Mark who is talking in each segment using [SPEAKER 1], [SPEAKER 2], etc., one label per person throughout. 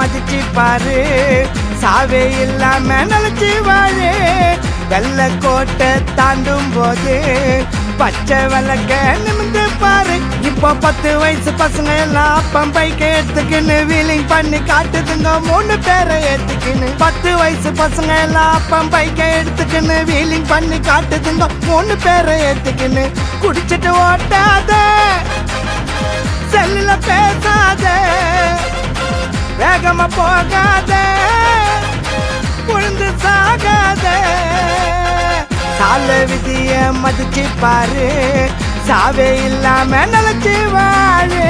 [SPEAKER 1] மதிச்சு பாரு சாவே இல்லாம நினைச்சு வாழு வெள்ளை கோட்டை தாண்டும் போது பச்சை விளக்க நிமிந்து பாரு இப்போ பத்து வயசு பசங்க எல்லாம் அப்பம் பைக்க எடுத்துக்கின்னு வீலிங் பண்ணி காட்டுதுங்க மூணு பேரை ஏத்துக்கின்னு பத்து வயசு பசங்க எல்லாம் அப்பம் பைக்க எடுத்துக்கின்னு வீலிங் பண்ணி காட்டுதுங்க மூணு பேரை ஏத்துக்கின்னு குடிச்சிட்டு ஓட்டாத செல்லுல பேசாத வேகமா போகாத உழுந்து சாகாத சால விதிய மதிச்சு பாரு சாவே இல்லாம நினைச்சு வாழு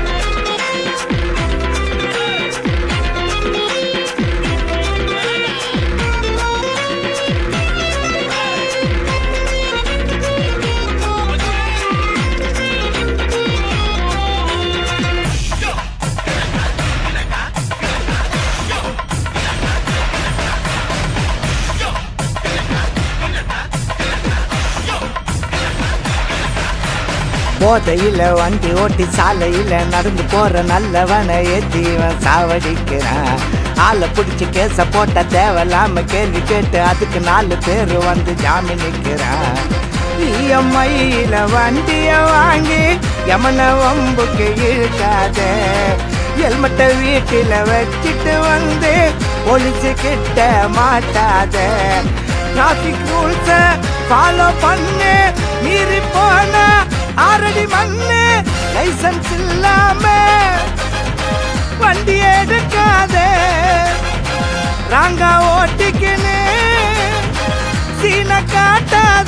[SPEAKER 1] போதையில வண்டி ஓட்டி சாலையில நடந்து போற நல்லவனை ஏத்தி இவன் சாவடிக்கிறான் ஆளை பிடிச்சி கேச போட்ட தேவையில்லாம கேள்வி கேட்டு அதுக்கு நாலு பேர் வந்து ஜாமீன் நிற்கிறான் இஎம்ஐயில வண்டிய வாங்கி யமன வம்புக்கு இழுக்காத ஹெல்மெட்டை வீட்டில வச்சுட்டு வந்து போலீஸு கிட்ட மாட்டாத டிராபிக் ரூல்ஸ ஃபாலோ பண்ணு மீறி போன ஆரடி மண்ணு லைசன்ஸ் இல்லாம வண்டி எடுக்காத ராங்கா ஓட்டிக்கின்னு சீன காட்டாத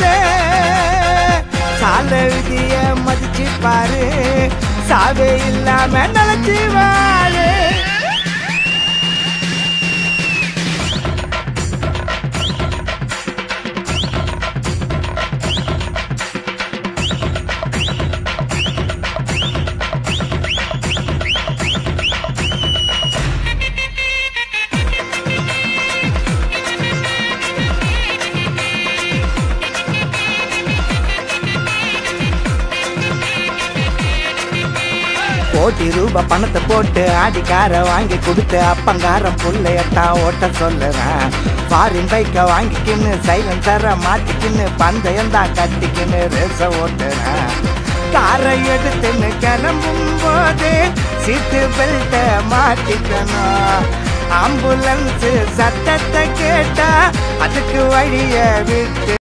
[SPEAKER 1] சால விதிய மதிச்சு பாரு சாவே இல்லாம நினைச்சு வாழு கோடி ரூபாய் பணத்தை போட்டு ஆடிக்கார வாங்கி கொடுத்து அப்பங்காரம் புள்ளையத்தான் ஓட்ட சொல்லுறேன் ஃபாரின் பைக்கை வாங்கிக்கின்னு சைலன்சரை மாட்டிக்கின்னு பந்தயம் தான் கட்டிக்கின்னு ரேச ஓட்டுறேன் காரை எடுத்துன்னு கிளம்பும் போது சீட்டு பெல்ட்டை மாட்டிக்கணும் ஆம்புலன்ஸ் சத்தத்தை கேட்டா அதுக்கு வழிய விட்டு